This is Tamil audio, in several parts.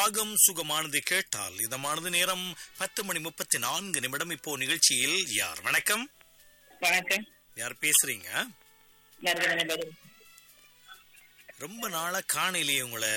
ராகம் சுகமானது கேட்டால் இதமானது நேரம் பத்து மணி முப்பத்தி நான்கு நிமிடம் இப்போ நிகழ்ச்சியில் யார் வணக்கம் வணக்கம் யார் பேசுறீங்க நர்மதனை பதில் ரொம்ப நாளா காணலையே உங்களை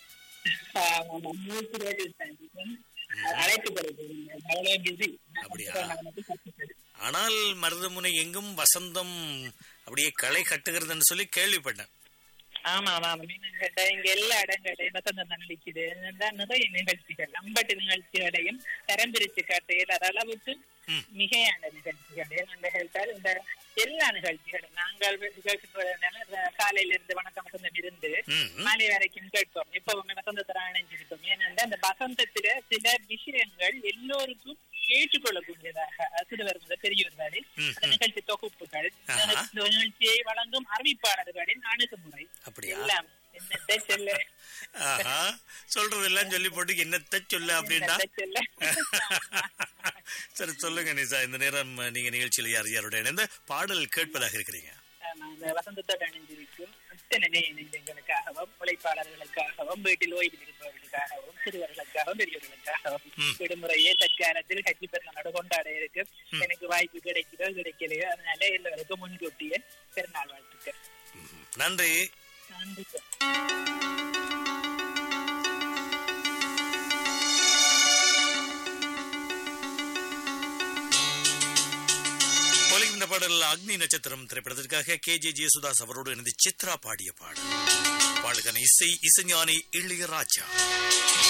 அழைத்து கொடுக்குறீங்க அவ்வளோ பிஸி அப்படியா? ஆனால் மருதமுனை எங்கும் வசந்தம் அப்படியே களை கட்டுகிறதுன்னு சொல்லி கேள்விப்பட்டேன் ஆமா ஆமா ஆமா மீனன் கேட்டா இங்க எல்லா இடங்களையும் வசந்தம் தான் நடிக்குது இதுதான் நிறைய நிகழ்ச்சிகள் அம்பட்டு நிகழ்ச்சிகளையும் தரம் பிரிச்சு காட்டையில் அது அளவுக்கு ம். மிகையான நிகழ்ச்சிகள் என்னென்று கேட்டால் இந்த எல்லா நிகழ்ச்சிகளும் நாங்கள் நிகழ்ச்சி காலையில இருந்து வணக்கம் வசந்தம் இருந்து ம், மாலை வரைக்கும் கேட்போம் எப்பவுமே வசந்தத்தை இணைஞ்சிருக்கோம் ஏனென்றால் அந்த வசந்தத்துல சில விஷயங்கள் எல்லோருக்கும் ஏற்றுக்கொள்ளக்கூடியதாக சிறுவர் முதல் பெரியவர் வரை ம், அந்த ம். நிகழ்ச்சி தொகுப்புகள் ஆஹா. இந்த நிகழ்ச்சியை வழங்கும் அறிவிப்பாளர்களின் அணுகுமுறை அப்படியா எல்லாம் என்னத்தை சொல்ல ஆஹா சொல்றதெல்லாம் சொல்லி போட்டு என்னத்த சொல்ல அப்படின்டா என்னத்தை சொல்ல சரி சொல்லுங்க நிசா இந்த நேரம் நீங்க நிகழ்ச்சியில் யார் யாருடைய இணைந்த பாடல் கேட்பதாக இருக்கிறீங்க ஆமா, இந்த வசந்தத்தோடு அணிந்திருக்கும் அத்தனை நெஞ்சங்களுக்காகவும் உழைப்பாளர்களுக்காகவும் வீட்டில் ஓய்வில் இருப்பவர்களுக்காகவும் சிறுவர்களுக்காகவும் பெரியவர்களுக்காகவும் ம். விடுமுறையே தற்காலத்தில் கட்சி பெருநாளோட கொண்டாட இருக்கு எனக்கு வாய்ப்பு கிடைக்குதோ கிடைக்கலையோ அதனால எல்லோருக்கும் முன்கூட்டியே பெருநாள் வாழ்த்துக்கள் ம், நன்றி நன்றி சார் ஒலிக்கும் இந்த பாடல் அக்னி நட்சத்திரம் திரைப்படத்திற்காக கே ஜே ஜேசுதாஸ் அவரோடு இணைந்து சித்ரா பாடிய பாடல் பாடலுக்கான இசை இசைஞானி இளையராஜா